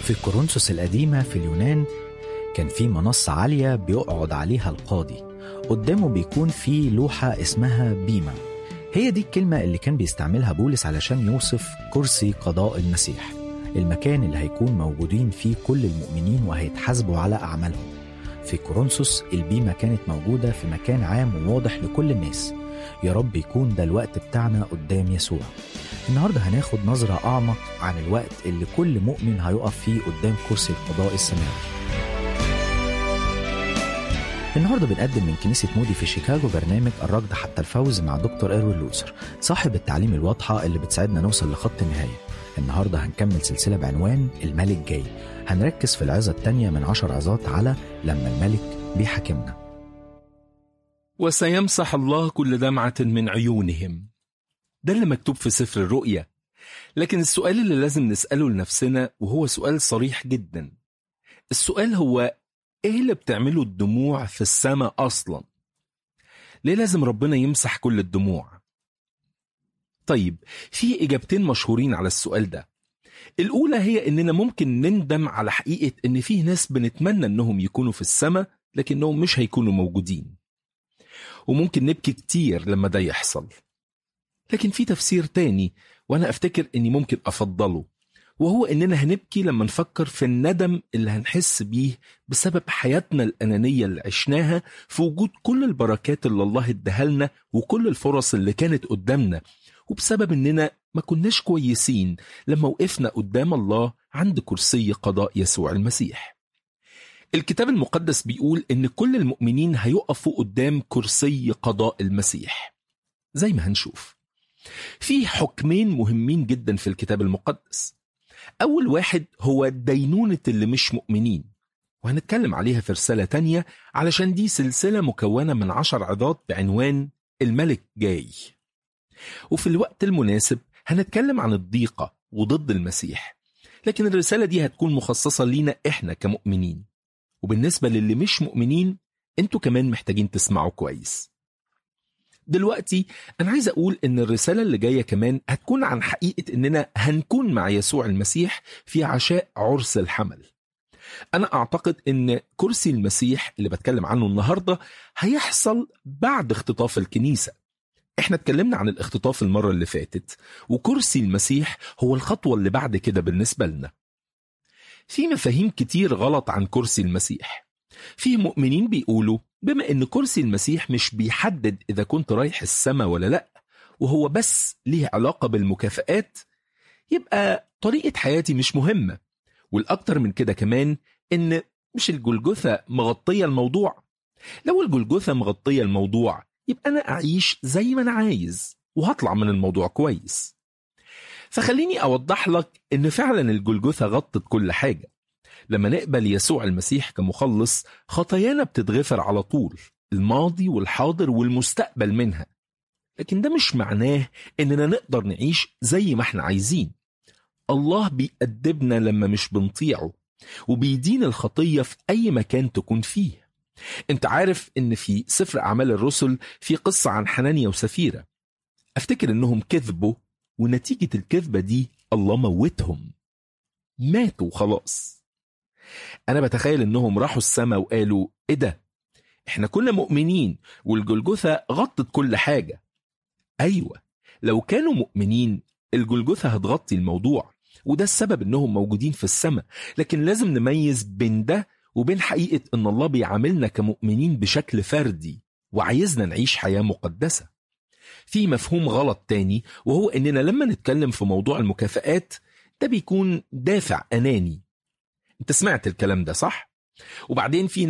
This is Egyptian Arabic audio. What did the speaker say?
في كورنثوس القديمة في اليونان كان في منصة عالية بيقعد عليها القاضي قدامه بيكون في لوحة اسمها بيما هي دي الكلمة اللي كان بيستعملها بولس علشان يوصف كرسي قضاء المسيح المكان اللي هيكون موجودين فيه كل المؤمنين وهيتحاسبوا على أعمالهم في كورنثوس البيمة كانت موجودة في مكان عام وواضح لكل الناس يا رب يكون ده الوقت بتاعنا قدام يسوع النهاردة هناخد نظرة أعمق عن الوقت اللي كل مؤمن هيقف فيه قدام كرسي القضاء السماوي النهارده بنقدم من كنيسة مودي في شيكاغو برنامج الركض حتى الفوز مع دكتور إيروين لوثر صاحب التعليم الواضحة اللي بتساعدنا نوصل لخط النهاية النهارده هنكمل سلسلة بعنوان الملك جاي هنركز في العظة التانية من عشر عظات على لما الملك بيحاكمنا وسيمسح الله كل دمعة من عيونهم ده اللي مكتوب في سفر الرؤيا لكن السؤال اللي لازم نسأله لنفسنا وهو سؤال صريح جدا السؤال هو ايه اللي بتعمله الدموع في السماء اصلا ليه لازم ربنا يمسح كل الدموع طيب في اجابتين مشهورين على السؤال ده الاولى هي اننا ممكن نندم على حقيقه ان في ناس بنتمنى انهم يكونوا في السماء لكنهم مش هيكونوا موجودين وممكن نبكي كتير لما ده يحصل لكن في تفسير تاني وانا افتكر اني ممكن افضله وهو اننا هنبكي لما نفكر في الندم اللي هنحس بيه بسبب حياتنا الانانيه اللي عشناها في وجود كل البركات اللي الله اداها لنا وكل الفرص اللي كانت قدامنا وبسبب اننا ما كناش كويسين لما وقفنا قدام الله عند كرسي قضاء يسوع المسيح. الكتاب المقدس بيقول ان كل المؤمنين هيقفوا قدام كرسي قضاء المسيح. زي ما هنشوف. في حكمين مهمين جدا في الكتاب المقدس. أول واحد هو دينونة اللي مش مؤمنين وهنتكلم عليها في رسالة تانية علشان دي سلسلة مكونة من عشر عظات بعنوان الملك جاي وفي الوقت المناسب هنتكلم عن الضيقة وضد المسيح لكن الرسالة دي هتكون مخصصة لينا إحنا كمؤمنين وبالنسبة للي مش مؤمنين انتوا كمان محتاجين تسمعوا كويس دلوقتي أنا عايز أقول إن الرسالة اللي جاية كمان هتكون عن حقيقة إننا هنكون مع يسوع المسيح في عشاء عرس الحمل. أنا أعتقد إن كرسي المسيح اللي بتكلم عنه النهاردة هيحصل بعد اختطاف الكنيسة. إحنا اتكلمنا عن الاختطاف المرة اللي فاتت وكرسي المسيح هو الخطوة اللي بعد كده بالنسبة لنا. في مفاهيم كتير غلط عن كرسي المسيح. في مؤمنين بيقولوا بما ان كرسي المسيح مش بيحدد اذا كنت رايح السما ولا لا وهو بس ليه علاقه بالمكافآت يبقى طريقه حياتي مش مهمه والاكتر من كده كمان ان مش الجلجثه مغطيه الموضوع لو الجلجثه مغطيه الموضوع يبقى انا اعيش زي ما انا عايز وهطلع من الموضوع كويس فخليني اوضح لك ان فعلا الجلجثه غطت كل حاجه لما نقبل يسوع المسيح كمخلص خطايانا بتتغفر على طول الماضي والحاضر والمستقبل منها لكن ده مش معناه اننا نقدر نعيش زي ما احنا عايزين الله بيأدبنا لما مش بنطيعه وبيدين الخطية في أي مكان تكون فيه انت عارف ان في سفر أعمال الرسل في قصة عن حنانيا وسفيرة افتكر انهم كذبوا ونتيجة الكذبة دي الله موتهم ماتوا خلاص انا بتخيل انهم راحوا السماء وقالوا ايه ده احنا كنا مؤمنين والجلجثة غطت كل حاجة ايوه لو كانوا مؤمنين الجلجثة هتغطي الموضوع وده السبب انهم موجودين في السماء لكن لازم نميز بين ده وبين حقيقة ان الله بيعاملنا كمؤمنين بشكل فردي وعايزنا نعيش حياة مقدسة في مفهوم غلط تاني وهو اننا لما نتكلم في موضوع المكافآت ده بيكون دافع اناني انت سمعت الكلام ده صح؟ وبعدين في